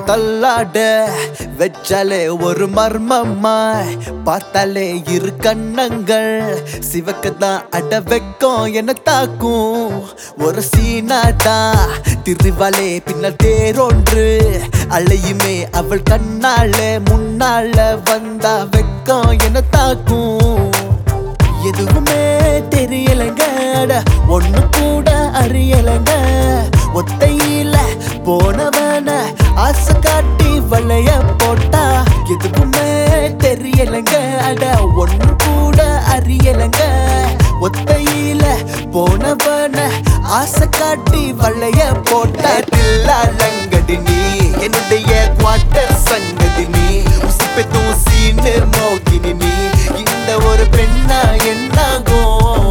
தள்ளாட வச்சாலே ஒரு மர்மமாய் பார்த்தாலே இரு கண்ணங்கள் சிவக்கதான் அட வெக்கம் என்ன தாக்கும் ஒரு சீனாடா திருவாலே பின்னால் தேரொன்று அலையுமே அவள் கண்ணால முன்னால வந்தா வெக்கம் என்ன தாக்கும் எதுவுமே தெரியலங்க அட ஒண்ணு கூட அறியலங்க ஒத்தையில போனவன ஆசை காட்டி வளைய போட்டா எதுவுமே தெரியலங்க அட ஒண்ணு கூட அறியலங்க ஒத்தையில போனவன ஆசை காட்டி வளைய போட்டா தில்லாலங்கடி நீ என்னுடைய குவார்டர் சங்கதி நீ உசுப்பை தூசின்னு மோகினி நீ இந்த ஒரு பெண்ணா என்னாகும்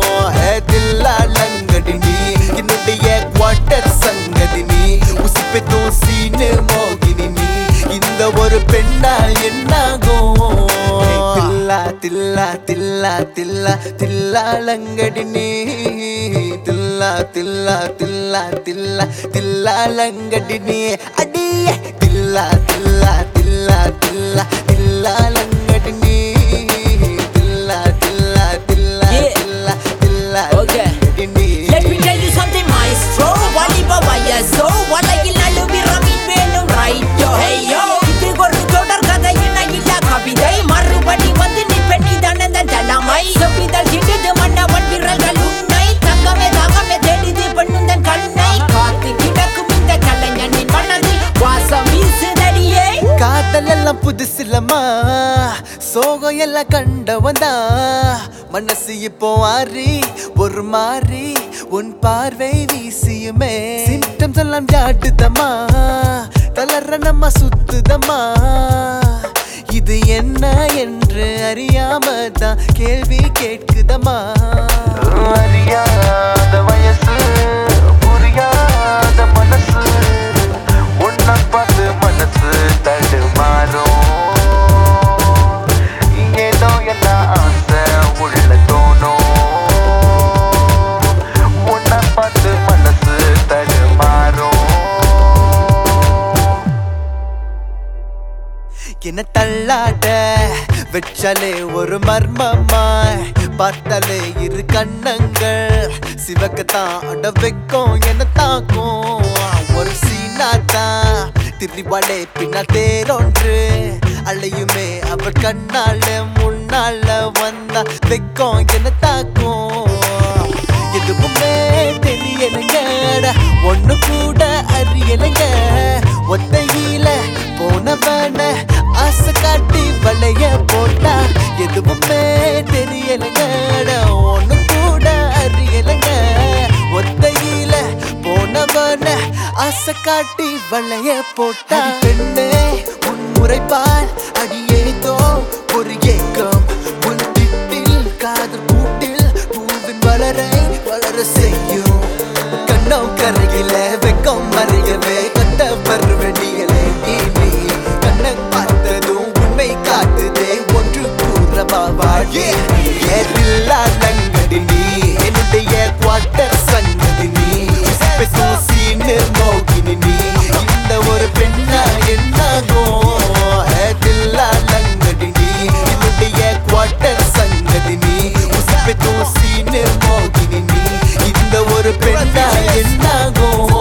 தில்லாலங்கடி நீ என்னுடைய குவார்டர் சங்கதி நீ உசுப்பை தூசின்னு மோகினி நீ இந்த ஒரு பெண்ணா என்னாகும் தில்லா தில்லா தில்லா தில்லா தில்லாலங்கடி நீ தில்லா தில்லா தில்லா தில்லா தில்லாலங்கடி நீ அடியே தில்லா தில்லா தில்லா தில்லா தில்லாலங்கடி நீ தில்லா தில்லா தில்லா Yeah. தில்லா தில்லா Okay. நீ Let me tell you something, maestro. வாலிப வயசோ வலையில் நழுவிற மீன் வேணும் ரைட்டோ ஹேயோ இது ஒரு தொடர் கதை இணையில்லா கவிதை மறுபடி வந்து நீ பெண்ணி தனந்தன் தலைமை செப்பிதழ் கிட்டது மன்னவன் விரல்கள் உன்னை தங்கமே தாகமே தேடிது பெண்ணுந்தன் கண்ணை காத்து கிடக்கும் இந்த கலைஞனின் மனதில் வாசம் வீசுதடியே காதல் எல்லாம் புதுசில்லம்மா சோகம் எல்லாம் கண்டவந்தா மனசு இப்போ ஆறி ஒரு மாறி உன் பார்வை வீசியுமே சிம்டம்ஸ் எல்லாம் ஜாட்டுதம்மா தளர்ற நம்ம சுத்துதம்மா இது என்ன என்று அறியாம தான் கேள்வி கேட்குதம்மா அறியாத வயசு புரியாத மனசு உன்னை பார்த்து மனசு தடுமாறும் ஏதோ எல்லாம் ஆசை உள்ள தோணும் உன்னை பார்த்து மனசு தடுமாறும் என்ன தள்ளாட வச்சாலே ஒரு மர்மமாய் பார்த்தாலே இரு கண்ணங்கள் சிவக்கத்தான் அட வைக்கும் என்ன தாக்கும் ஒரு சீனாத்தான் திருவாளே பின்னா தேரொன்று அலையுமே அவள் கண்ணால முன்னால வந்தா வைக்கும் என்ன தாக்கும் எதுவுமே தெரியலைங்க ஒண்ணு கூட அறியலைங்க ஒத்தையில போனவன ஆசை காட்டி வளைய போட்டா எதுவுமே தெரியலைங்க ஒண்ணு கூட அறியலைங்க ஒத்தையில போனவன ஆசை காட்டி வளைய போட்டா பெண்ணே உன் முறைப்பால் அடியேதோ ஒரு ஏக்கம் உன் திட்டில் காதல் கூட்டில் பூவின் வளரை வளர செய்யும் கண்ணம் கரையில வெக்கம் மறையவே கட்ட வருவடிகளே நீ நீ கண்ணை பார்த்ததும் உண்மை காட்டுதே ஒன்று கூறவா வாழே ஏதில்லா லங்கடி நீ என்னுடைய குவார்டர் சங்கதி நீ சீனு மோகினி நீ இந்த ஒரு பெண்ணா என்னாகும் ஏதில்லா லங்கடி நீ என்னுடைய குவார்டர் சங்கதி நீ உசுப்பை தூசின்னு மோகினி நீ இந்த ஒரு பெண்ணா என்னாகும்